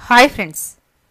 hi friends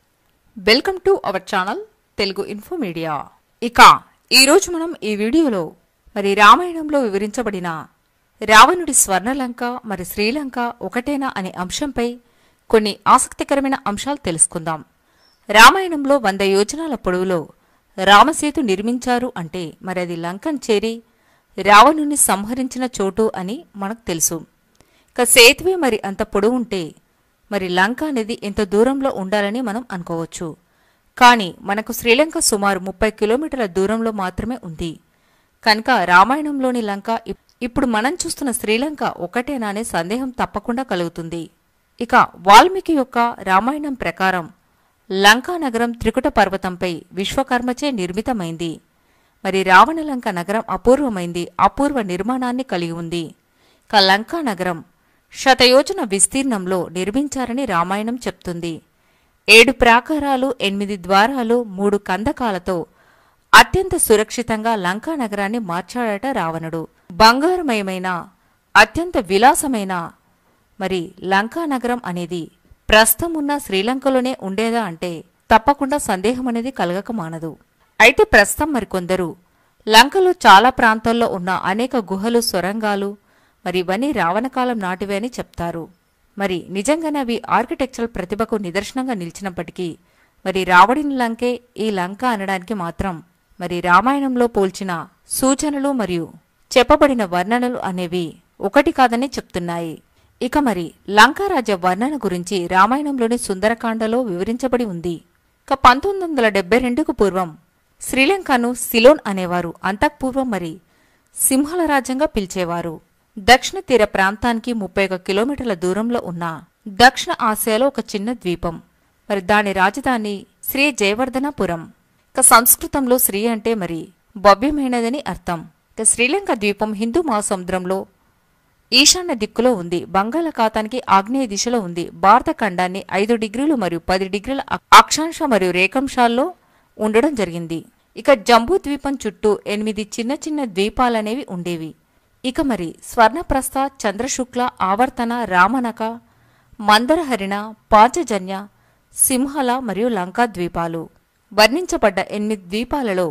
welcome to our channel Telugu info media ఇక ఈరోజు మనం ఈ వీడియోలో మరి రామాయణంలో వివరించబడిన రావణుడి స్వర్ణలంక మరి శ్రీలంక ఒకటేనా అనే అంశంపై కొన్ని ఆసక్తికరమైన అంశాలు తెలుసుకుందాం రామాయణంలో వంద యోజనాల పొడవులో రామసేతు నిర్మించారు అంటే మరి అది లంకన్ చేరి రావణుని సంహరించిన చోటు అని మనకు తెలుసు ఇక సేతువే మరి అంత పొడవు ఉంటే మరి లంక అనేది ఎంత దూరంలో ఉండాలని మనం అనుకోవచ్చు కానీ మనకు శ్రీలంక సుమారు ముప్పై కిలోమీటర్ల దూరంలో మాత్రమే ఉంది కనుక రామాయణంలోని లంక ఇప్- ఇప్పుడు మనం చూస్తున్న శ్రీలంక ఒకటేనా అనే సందేహం తప్పకుండా కలుగుతుంది ఇక వాల్మీకి యొక్క రామాయణం ప్రకారం లంకా నగరం త్రికుట పర్వతంపై విశ్వకర్మచే నిర్మితమైంది మరి రావణలంక నగరం అపూర్వమైంది అపూర్వ నిర్మాణాన్ని కలిగి ఉంది ఇక లంకా నగరం శతయోజన విస్తీర్ణంలో నిర్మించారని రామాయణం చెప్తుంది ఏడు ప్రాకారాలు ఎనిమిది ద్వారాలు మూడు కందకాలతో అత్యంత సురక్షితంగా లంకా నగరాన్ని మార్చాడట రావణుడు బంగారమయమైన అత్యంత విలాసమైన మరి లంకా నగరం అనేది ప్రస్తుతం ఉన్న శ్రీలంకలోనే ఉండేదా అంటే తప్పకుండా సందేహం అనేది కలగక మానదు అయితే ప్రస్తుతం మరికొందరు లంకలో చాలా ప్రాంతాల్లో ఉన్న అనేక గుహలు సొరంగాలు మరి ఇవన్నీ రావణకాలం నాటివే అని చెప్తారు మరి నిజంగానే అవి ఆర్కిటెక్చరల్ ప్రతిభకు నిదర్శనంగా నిలిచినప్పటికీ మరి రావణుని లంకే ఈ లంక అనడానికి మాత్రం మరి రామాయణంలో పోల్చిన సూచనలు మరియు చెప్పబడిన వర్ణనలు అనేవి ఒకటి కాదని చెప్తున్నాయి ఇక మరి లంకారాజ్య వర్ణన గురించి రామాయణంలోని సుందరకాండలో వివరించబడి ఉంది ఇక పంతొమ్మిది వందల డెబ్బై రెండుకు పూర్వం శ్రీలంకను సిలోన్ అనేవారు అంతఃపూర్వం మరి సింహల రాజ్యంగా పిలిచేవారు దక్షిణ తీర ప్రాంతానికి ముప్పై ఒక కిలోమీటర్ల దూరంలో ఉన్న దక్షిణ ఆసియాలో ఒక చిన్న ద్వీపం మరి దాని రాజధాని శ్రీ జయవర్ధనపురం ఇక సంస్కృతంలో శ్రీ అంటే మరి భవ్యమైనదని అర్థం ఇక శ్రీలంక ద్వీపం హిందూ మహాసముద్రంలో ఈశాన్య దిక్కులో ఉంది బంగాళాఖాతానికి ఆగ్నేయ దిశలో ఉంది భారత ఖండాన్ని ఐదు డిగ్రీలు మరియు పది డిగ్రీల అ- అక్షాంశ మరియు రేఖాంశాల్లో ఉండడం జరిగింది ఇక జంబూ ద్వీపం చుట్టూ ఎనిమిది చిన్న చిన్న ద్వీపాలనేవి ఉండేవి ఇక మరి స్వర్ణప్రస్థ చంద్రశుక్ల ఆవర్తన రామనక మందరహరిణ పాంచజన్య సింహల మరియు లంకా ద్వీపాలు వర్ణించబడ్డ ఎనిమిది ద్వీపాలలో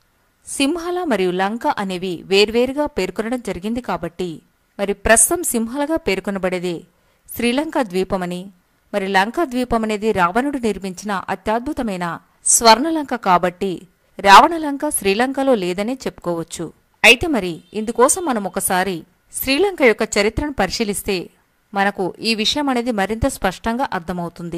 సింహల మరియు లంక అనేవి వేర్వేరుగా పేర్కొనడం జరిగింది కాబట్టి మరి ప్రస్తుతం సింహలగా పేర్కొనబడేది శ్రీలంక ద్వీపమని మరి లంక ద్వీపం అనేది రావణుడు నిర్మించిన అత్యద్భుతమైన స్వర్ణలంక కాబట్టి రావణలంక శ్రీలంకలో లేదనే చెప్పుకోవచ్చు అయితే మరి ఇందుకోసం మనం ఒకసారి శ్రీలంక యొక్క చరిత్రను పరిశీలిస్తే మనకు ఈ విషయం అనేది మరింత స్పష్టంగా అర్థమవుతుంది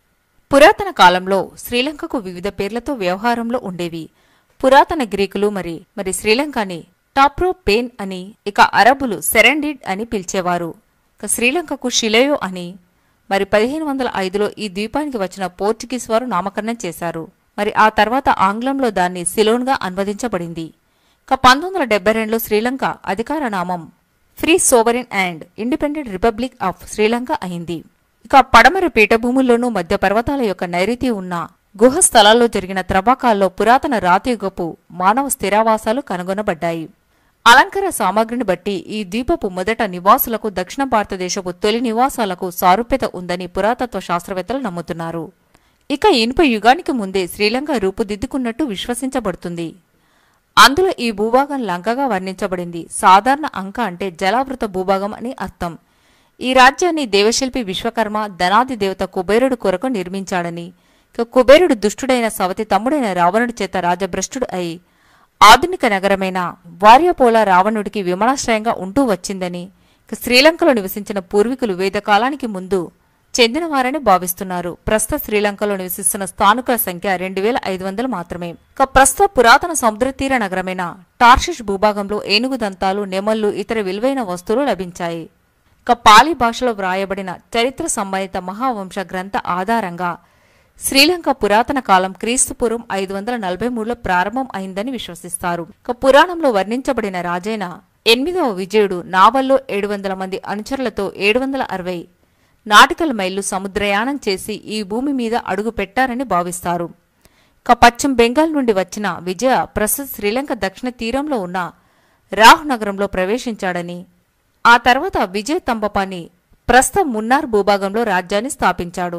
పురాతన కాలంలో శ్రీలంకకు వివిధ పేర్లతో వ్యవహారంలో ఉండేవి పురాతన గ్రీకులు మరి మరి శ్రీలంకని టాప్రో పేన్ అని ఇక అరబులు సెరెండిడ్ అని పిలిచేవారు ఇక శ్రీలంకకు షిలయో అని మరి పదిహేను వందల ఐదులో ఈ ద్వీపానికి వచ్చిన పోర్చుగీస్ వారు నామకరణం చేశారు మరి ఆ తర్వాత ఆంగ్లంలో దాన్ని సిలోన్గా అనువదించబడింది ఇక పంతొమ్మిది వందల డెబ్బై రెండులో శ్రీలంక అధికార నామం free sovereign and independent republic of Sri Lanka అయింది ఇక పడమర పీఠభూముల్లోనూ మధ్య పర్వతాల యొక్క నైరుతి ఉన్న గుహ స్థలాల్లో జరిగిన త్రవ్వకాల్లో పురాతన రాతియుగపు మానవ స్థిరావాసాలు కనుగొనబడ్డాయి అలంకార సామాగ్రిని బట్టి ఈ ద్వీపపు మొదట నివాసులకు దక్షిణ భారతదేశపు తొలి నివాసాలకు సారూప్యత ఉందని పురాతత్వ శాస్త్రవేత్తలు నమ్ముతున్నారు ఇక ఇనుప యుగానికి ముందే శ్రీలంక రూపుదిద్దుకున్నట్టు విశ్వసించబడుతుంది అందులో ఈ భూభాగం లంకగా వర్ణించబడింది సాధారణ అంక అంటే జలావృత భూభాగం అని అర్థం ఈ రాజ్యాన్ని దేవశిల్పి విశ్వకర్మ ధనాది దేవత కుబేరుడు కొరకు నిర్మించాడని ఇక కుబేరుడు దుష్టుడైన సవతి తమ్ముడైన రావణుడి చేత రాజభ్రష్టుడు అయి ఆధునిక నగరమైన వార్యపోల రావణుడికి విమానాశ్రయంగా ఉంటూ వచ్చిందని ఇక శ్రీలంకలో నివసించిన పూర్వీకులు వేదకాలానికి ముందు చెందినవారని భావిస్తున్నారు ప్రస్తుత శ్రీలంకలో నివసిస్తున్న స్థానికుల సంఖ్య రెండు వేల ఐదు వందలు మాత్రమే ఇక ప్రస్తుత పురాతన సముద్ర తీర నగరమైన టార్షిష్ భూభాగంలో ఏనుగు దంతాలు నెమళ్లు ఇతర విలువైన వస్తువులు లభించాయి ఇక పాలి భాషలో వ్రాయబడిన చరిత్ర సంబంధిత మహావంశ గ్రంథ ఆధారంగా శ్రీలంక పురాతన కాలం క్రీస్తుపూర్వం ఐదు వందల నలభై మూడులో ప్రారంభం అయిందని విశ్వసిస్తారు ఇక పురాణంలో వర్ణించబడిన రాజైన ఎనిమిదవ విజయుడు నావల్లో ఏడు వందల మంది అనుచరులతో ఏడు వందల అరవై నాటికల్ మైళ్ళు సముద్రయానం చేసి ఈ భూమి మీద అడుగు పెట్టారని భావిస్తారు ఇక పశ్చిమ బెంగాల్ నుండి వచ్చిన విజయ ప్రస్తుత శ్రీలంక దక్షిణ తీరంలో ఉన్న రాహ్ నగరంలో ప్రవేశించాడని ఆ తర్వాత విజయ తంబపాని ప్రస్తుత మున్నార్ భూభాగంలో రాజ్యాన్ని స్థాపించాడు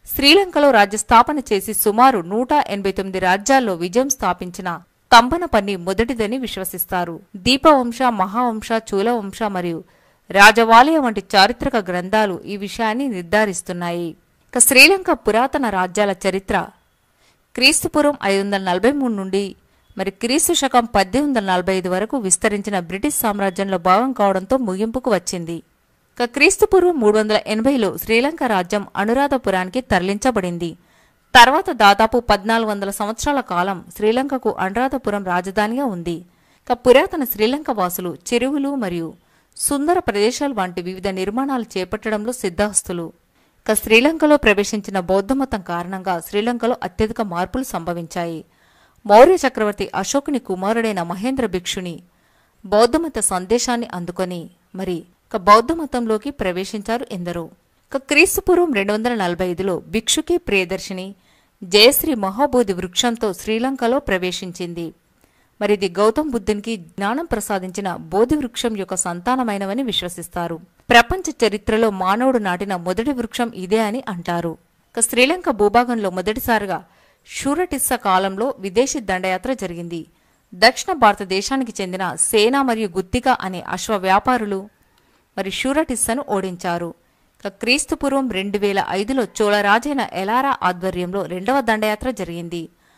శ్రీలంకలో రాజ్య స్థాపన చేసి సుమారు నూట ఎనభై తొమ్మిది రాజ్యాల్లో విజయం స్థాపించిన తంబనపన్ని మొదటిదని విశ్వసిస్తారు దీపవంశ మహావంశ చూలవంశ మరియు రాజవాలయ వంటి చారిత్రక గ్రంథాలు ఈ విషయాన్ని నిర్ధారిస్తున్నాయి ఇక శ్రీలంక పురాతన రాజ్యాల చరిత్ర క్రీస్తుపురం ఐదు వందల నలభై మూడు నుండి మరి క్రీస్తు శకం పద్దెనిమిది వందల నలభై ఐదు వరకు విస్తరించిన బ్రిటిష్ సామ్రాజ్యంలో భాగం కావడంతో ముగింపుకు వచ్చింది ఇక క్రీస్తుపూర్వం మూడు వందల ఎనభైలో శ్రీలంక రాజ్యం అనురాధపురానికి తరలించబడింది తర్వాత దాదాపు పద్నాలుగు వందల సంవత్సరాల కాలం శ్రీలంకకు అనురాధపురం రాజధానిగా ఉంది ఇక పురాతన శ్రీలంక వాసులు చెరువులు మరియు సుందర ప్రదేశాలు వంటి వివిధ నిర్మాణాలు చేపట్టడంలో సిద్ధహస్తులు ఇక శ్రీలంకలో ప్రవేశించిన బౌద్ధమతం కారణంగా శ్రీలంకలో అత్యధిక మార్పులు సంభవించాయి మౌర్య చక్రవర్తి అశోకుని కుమారుడైన మహేంద్ర భిక్షుని బౌద్ధమత సందేశాన్ని అందుకొని మరి ఇక బౌద్ధమతంలోకి ప్రవేశించారు ఎందరో ఇక క్రీస్తుపూర్వం రెండు వందల నలభై ఐదులో భిక్షుకి ప్రియదర్శిని జయశ్రీ మహాబోధి వృక్షంతో శ్రీలంకలో ప్రవేశించింది మరి ఇది గౌతమ్ బుద్ధునికి జ్ఞానం ప్రసాదించిన బోధి వృక్షం యొక్క సంతానమైనవని విశ్వసిస్తారు ప్రపంచ చరిత్రలో మానవుడు నాటిన మొదటి వృక్షం ఇదే అని అంటారు ఇక శ్రీలంక భూభాగంలో మొదటిసారిగా షూరటిస్స కాలంలో విదేశీ దండయాత్ర జరిగింది దక్షిణ భారతదేశానికి చెందిన సేన మరియు గుత్తిక అనే అశ్వ వ్యాపారులు మరి షూరటిస్సను ఓడించారు ఇక క్రీస్తుపూర్వం రెండు వేల ఐదులో చోళరాజైన ఎలారా ఆధ్వర్యంలో రెండవ దండయాత్ర జరిగింది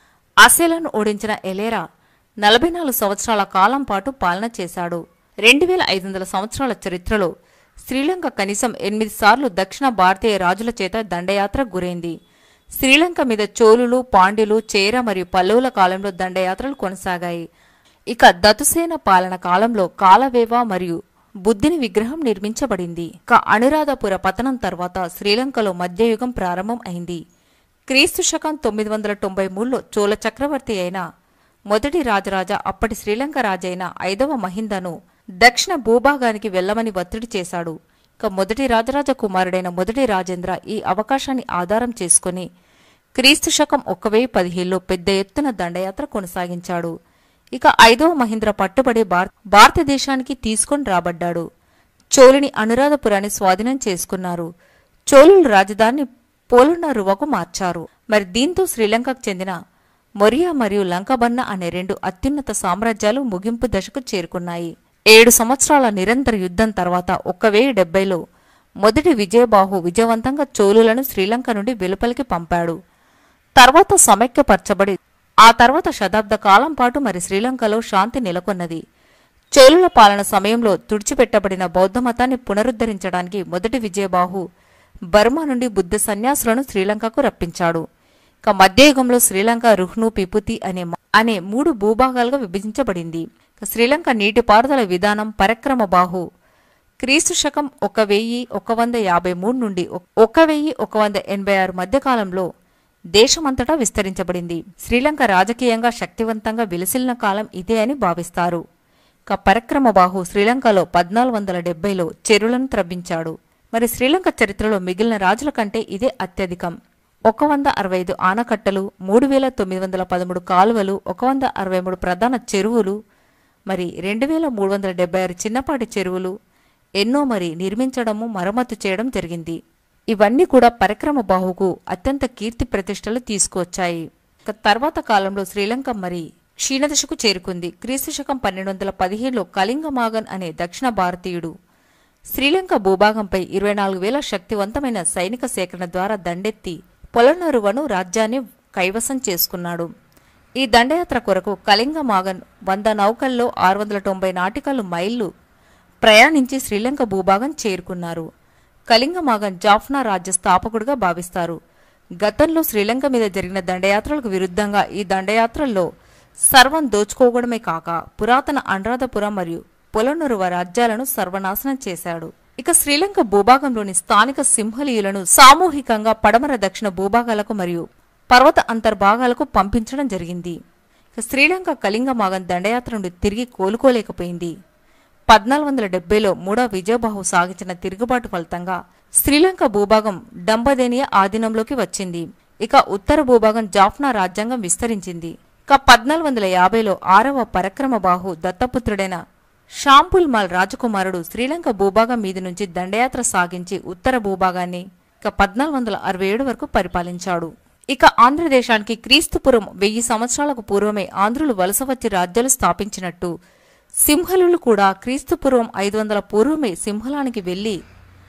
అసెలను ఓడించిన ఎలేరా నలభై నాలుగు సంవత్సరాల కాలం పాటు పాలన చేశాడు రెండు వేల ఐదు వందల సంవత్సరాల చరిత్రలో శ్రీలంక కనీసం ఎనిమిది సార్లు దక్షిణ భారతీయ రాజుల చేత దండయాత్ర గురైంది శ్రీలంక మీద చోళులు పాండ్యులు చేర మరియు పల్లవుల కాలంలో దండయాత్రలు కొనసాగాయి ఇక దతుసేన పాలన కాలంలో కాలవేవ మరియు బుద్ధిని విగ్రహం నిర్మించబడింది ఇక అనురాధపుర పతనం తర్వాత శ్రీలంకలో మధ్యయుగం ప్రారంభం అయింది క్రీస్తు శకం తొమ్మిది వందల తొంభై మూడులో చోళ చక్రవర్తి అయిన మొదటి రాజరాజ అప్పటి శ్రీలంక రాజైన ఐదవ మహిందను దక్షిణ భూభాగానికి వెళ్లమని ఒత్తిడి చేశాడు ఇక మొదటి రాజరాజ కుమారుడైన మొదటి రాజేంద్ర ఈ అవకాశాన్ని ఆధారం చేసుకుని క్రీస్తు శకం ఒక వెయ్యి పదిహేనులో పెద్ద ఎత్తున దండయాత్ర కొనసాగించాడు ఇక ఐదవ మహేంద్ర పట్టుబడి భారత భారతదేశానికి తీసుకొని రాబడ్డాడు చోళుని అనురాధపురాన్ని స్వాధీనం చేసుకున్నారు చోళుల రాజధాని పోలునరువకు మార్చారు మరి దీంతో శ్రీలంకకు చెందిన మొరియా మరియు లంకబన్న అనే రెండు అత్యున్నత సామ్రాజ్యాలు ముగింపు దశకు చేరుకున్నాయి ఏడు సంవత్సరాల నిరంతర యుద్ధం తర్వాత ఒక్క వెయ్యి డెబ్బైలో మొదటి విజయబాహు విజయవంతంగా చోళులను శ్రీలంక నుండి వెలుపలికి పంపాడు తర్వాత సమైక్యపరచబడి ఆ తర్వాత శతాబ్ద కాలం పాటు మరి శ్రీలంకలో శాంతి నెలకొన్నది చోళుల పాలన సమయంలో తుడిచిపెట్టబడిన బౌద్ధమతాన్ని పునరుద్ధరించడానికి మొదటి విజయబాహు బర్మా నుండి బుద్ధ సన్యాసులను శ్రీలంకకు రప్పించాడు ఇక మధ్యయుగంలో శ్రీలంక రుహ్ను పిపుతి అనే మ- అనే మూడు భూభాగాలుగా విభజించబడింది ఇక శ్రీలంక నీటిపారుదల విధానం పరక్రమ బాహు క్రీస్తు శకం ఒక వెయ్యి ఒక వంద యాభై మూడు నుండి ఒ- ఒక వెయ్యి ఒక వంద ఎనభై ఆరు మధ్యకాలంలో దేశమంతటా విస్తరించబడింది శ్రీలంక రాజకీయంగా శక్తివంతంగా విలసిల్లిన కాలం ఇదే అని భావిస్తారు ఇక పరక్రమ బాహు శ్రీలంకలో పద్నాలుగు వందల డెబ్బైలో చెరువులను త్రవ్వించాడు మరి శ్రీలంక చరిత్రలో మిగిలిన రాజుల కంటే ఇదే అత్యధికం ఒక వంద అరవై ఐదు ఆనకట్టలు మూడు వేల తొమ్మిది వందల పదమూడు కాలువలు ఒక వంద అరవై మూడు ప్రధాన చెరువులు మరి రెండు వేల మూడు వందల డెబ్బై ఆరు చిన్నపాటి చెరువులు ఎన్నో మరి నిర్మించడము మరమ్మతు చేయడం జరిగింది ఇవన్నీ కూడా పరక్రమ బాహుకు అత్యంత కీర్తి ప్రతిష్టలు తీసుకువచ్చాయి ఇక తర్వాత కాలంలో శ్రీలంక మరి క్షీణదశకు చేరుకుంది క్రీస్తు శకం పన్నెండు వందల పదిహేడులో కళింగమాగన్ అనే దక్షిణ భారతీయుడు శ్రీలంక భూభాగంపై ఇరవై నాలుగు వేల శక్తివంతమైన సైనిక సేకరణ ద్వారా దండెత్తి పొలనరువను రాజ్యాన్ని కైవసం చేసుకున్నాడు ఈ దండయాత్ర కొరకు కళింగ మాగన్ వంద నౌకల్లో ఆరు వందల తొంభై నాటికలు మైళ్ళు ప్రయాణించి శ్రీలంక భూభాగం చేరుకున్నారు కళింగ మాగన్ జాఫ్నా రాజ్య స్థాపకుడిగా భావిస్తారు గతంలో శ్రీలంక మీద జరిగిన దండయాత్రలకు విరుద్ధంగా ఈ దండయాత్రల్లో సర్వం దోచుకోవడమే కాక పురాతన అనురాధపురం మరియు పొలనరువ రాజ్యాలను సర్వనాశనం చేశాడు ఇక శ్రీలంక భూభాగంలోని స్థానిక సింహలీయులను సామూహికంగా పడమర దక్షిణ భూభాగాలకు మరియు పర్వత అంతర్భాగాలకు పంపించడం జరిగింది ఇక శ్రీలంక కళింగ మాగన్ దండయాత్ర నుండి తిరిగి కోలుకోలేకపోయింది పద్నాలుగు వందల డెబ్బైలో మూడో విజయబాహు సాగించిన తిరుగుబాటు ఫలితంగా శ్రీలంక భూభాగం డంబదేనియా ఆధీనంలోకి వచ్చింది ఇక ఉత్తర భూభాగం జాఫ్నా రాజ్యాంగం విస్తరించింది ఇక పద్నాలుగు వందల యాభైలో ఆరవ పరక్రమ బాహు దత్తపుత్రుడైన షాంపుల్ మాల్ రాజకుమారుడు శ్రీలంక భూభాగం మీది నుంచి దండయాత్ర సాగించి ఉత్తర భూభాగాన్ని ఇక పద్నాలుగు వందల అరవై ఏడు వరకు పరిపాలించాడు ఇక ఆంధ్రదేశానికి క్రీస్తుపురం వెయ్యి సంవత్సరాలకు పూర్వమే ఆంధ్రులు వలస వచ్చి రాజ్యాలు స్థాపించినట్టు సింహలులు కూడా క్రీస్తుపూర్వం ఐదు వందల పూర్వమే సింహలానికి వెళ్లి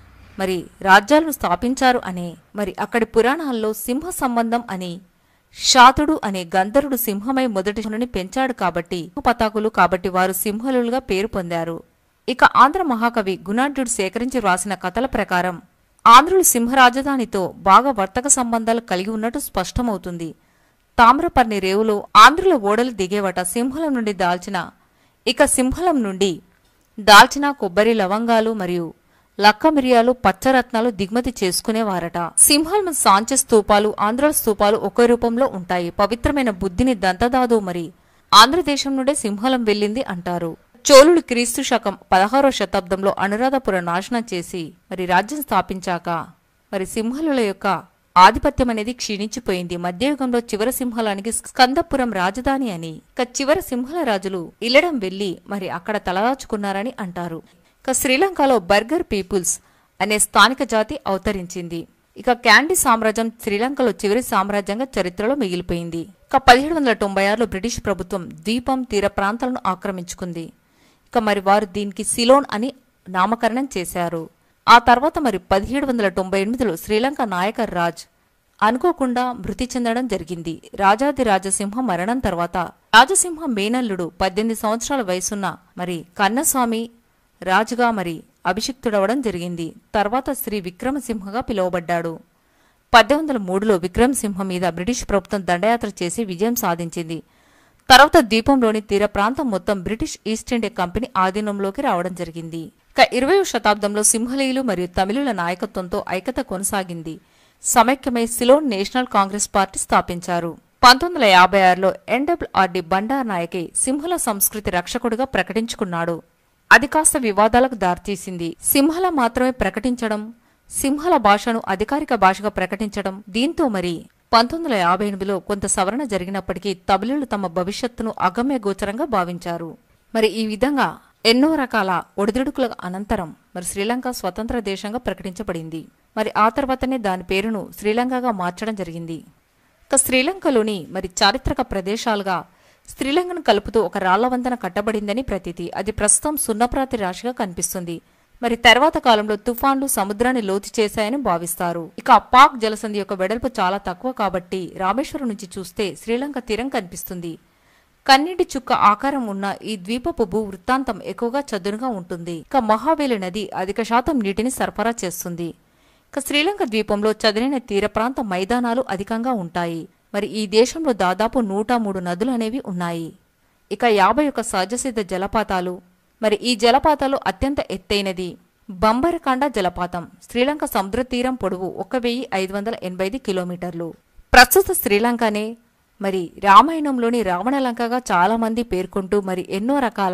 మరి రాజ్యాలను స్థాపించారు అనే మరి అక్కడి పురాణాల్లో సింహ సంబంధం అని శాతుడు అనే గంధర్వుడు సింహమై మొదటి జనుని పెంచాడు కాబట్టి పతాకులు కాబట్టి వారు సింహలులుగా పేరు పొందారు ఇక ఆంధ్ర మహాకవి గుణాఢ్యుడు సేకరించి వ్రాసిన కథల ప్రకారం ఆంధ్రులు సింహ రాజధానితో బాగా వర్తక సంబంధాలు కలిగి ఉన్నట్టు స్పష్టమవుతుంది తామ్రపర్ణి రేవులో ఆంధ్రుల ఓడలు దిగేవట సింహలం నుండి దాల్చిన ఇక సింహలం నుండి దాల్చిన కొబ్బరి లవంగాలు మరియు లక్క మిరియాలు పచ్చరత్నాలు దిగుమతి చేసుకునేవారట సింహం సాంచ స్తూపాలు ఆంధ్ర స్తూపాలు ఒకే రూపంలో ఉంటాయి పవిత్రమైన బుద్ధిని దంతదాదు మరి ఆంధ్రదేశం నుండే సింహలం వెళ్ళింది అంటారు చోళుడు క్రీస్తు శకం పదహారో శతాబ్దంలో అనురాధపుర నాశనం చేసి మరి రాజ్యం స్థాపించాక మరి సింహలుల యొక్క ఆధిపత్యం అనేది క్షీణించిపోయింది మధ్యయుగంలో చివరి సింహలానికి స్కందపురం రాజధాని అని ఇక చివరి సింహల రాజులు ఇల్లడం వెళ్లి మరి అక్కడ తలదాచుకున్నారని అంటారు ఇక శ్రీలంకలో బర్గర్ పీపుల్స్ అనే స్థానిక జాతి అవతరించింది ఇక క్యాండీ సామ్రాజ్యం శ్రీలంకలో చివరి సామ్రాజ్యంగా చరిత్రలో మిగిలిపోయింది ఇక పదిహేడు వందల తొంభై ఆరులో బ్రిటిష్ ప్రభుత్వం ద్వీపం తీర ప్రాంతాలను ఆక్రమించుకుంది ఇక మరి వారు దీనికి సిలోన్ అని నామకరణం చేశారు ఆ తర్వాత మరి పదిహేడు వందల తొంభై ఎనిమిదిలో శ్రీలంక నాయక రాజ్ అనుకోకుండా మృతి చెందడం జరిగింది రాజాది రాజసింహ మరణం తర్వాత రాజసింహ మేనల్లుడు పద్దెనిమిది సంవత్సరాల వయసున్న మరి కన్నస్వామి రాజుగా మరి అభిషిక్తుడవడం జరిగింది తర్వాత శ్రీ విక్రమసింహగా పిలువబడ్డాడు పద్దెనిమిది వందల మూడులో విక్రమసింహ మీద బ్రిటిష్ ప్రభుత్వం దండయాత్ర చేసి విజయం సాధించింది తర్వాత ద్వీపంలోని తీర ప్రాంతం మొత్తం బ్రిటిష్ ఈస్ట్ ఇండియా కంపెనీ ఆధీనంలోకి రావడం జరిగింది ఇక ఇరవై శతాబ్దంలో సింహలీయులు మరియు తమిళుల నాయకత్వంతో ఐక్యత కొనసాగింది సమైక్యమై సిలోన్ నేషనల్ కాంగ్రెస్ పార్టీ స్థాపించారు పంతొమ్మిది వందల యాభై ఆరులో ఎన్డబ్ల్యూఆర్డి బండార్ నాయకే సింహల సంస్కృతి రక్షకుడిగా ప్రకటించుకున్నాడు అది కాస్త వివాదాలకు దారితీసింది సింహల మాత్రమే ప్రకటించడం సింహల భాషను అధికారిక భాషగా ప్రకటించడం దీంతో మరి పంతొమ్మిది వందల యాభై ఎనిమిదిలో కొంత సవరణ జరిగినప్పటికీ తమిళులు తమ భవిష్యత్తును అగమ్య గోచరంగా భావించారు మరి ఈ విధంగా ఎన్నో రకాల ఒడిదుడుకుల అనంతరం మరి శ్రీలంక స్వతంత్ర దేశంగా ప్రకటించబడింది మరి ఆ తర్వాతనే దాని పేరును శ్రీలంకగా మార్చడం జరిగింది ఇక శ్రీలంకలోని మరి చారిత్రక ప్రదేశాలుగా శ్రీలంకను కలుపుతూ ఒక రాళ్ల వంతెన కట్టబడిందని ప్రతీతి అది ప్రస్తుతం సున్నప్రాతి రాశిగా కనిపిస్తుంది మరి తర్వాత కాలంలో తుఫాన్లు సముద్రాన్ని లోతు చేశాయని భావిస్తారు ఇక పాక్ జలసంధి యొక్క వెడల్పు చాలా తక్కువ కాబట్టి రామేశ్వరం నుంచి చూస్తే శ్రీలంక తీరం కనిపిస్తుంది కన్నీటి చుక్క ఆకారం ఉన్న ఈ ద్వీపపు భూ వృత్తాంతం ఎక్కువగా చదునుగా ఉంటుంది ఇక మహావేలి నది అధిక శాతం నీటిని సరఫరా చేస్తుంది ఇక శ్రీలంక ద్వీపంలో చదునైన తీర ప్రాంత మైదానాలు అధికంగా ఉంటాయి మరి ఈ దేశంలో దాదాపు నూట మూడు నదులు అనేవి ఉన్నాయి ఇక యాభై ఒక్క సహజసిద్ధ జలపాతాలు మరి ఈ జలపాతాలు అత్యంత ఎత్తైనది బంబరకాండ జలపాతం శ్రీలంక సముద్ర తీరం పొడవు ఒక వెయ్యి ఐదు వందల ఎనభై ఐదు కిలోమీటర్లు ప్రస్తుత శ్రీలంకనే మరి రామాయణంలోని రావణలంకగా చాలామంది పేర్కొంటూ మరి ఎన్నో రకాల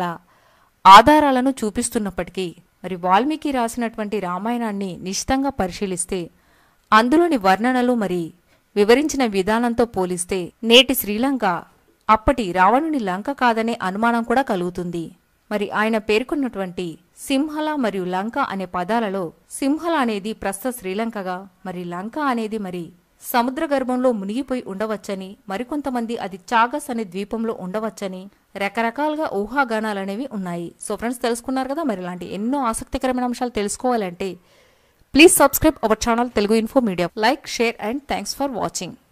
ఆధారాలను చూపిస్తున్నప్పటికీ మరి వాల్మీకి రాసినటువంటి రామాయణాన్ని నిశితంగా పరిశీలిస్తే అందులోని వర్ణనలు మరి వివరించిన విధానంతో పోలిస్తే నేటి శ్రీలంక అప్పటి రావణుని లంక కాదనే అనుమానం కూడా కలుగుతుంది మరి ఆయన పేర్కొన్నటువంటి సింహల మరియు లంక అనే పదాలలో సింహల అనేది ప్రస్తుత శ్రీలంకగా మరి లంక అనేది మరి సముద్ర గర్భంలో మునిగిపోయి ఉండవచ్చని మరికొంతమంది అది చాగస్ అనే ద్వీపంలో ఉండవచ్చని రకరకాలుగా ఊహాగానాలనేవి ఉన్నాయి సో ఫ్రెండ్స్ తెలుసుకున్నారు కదా మరి ఇలాంటి ఎన్నో ఆసక్తికరమైన అంశాలు తెలుసుకోవాలంటే please subscribe our channel Telugu info media like share and thanks for watching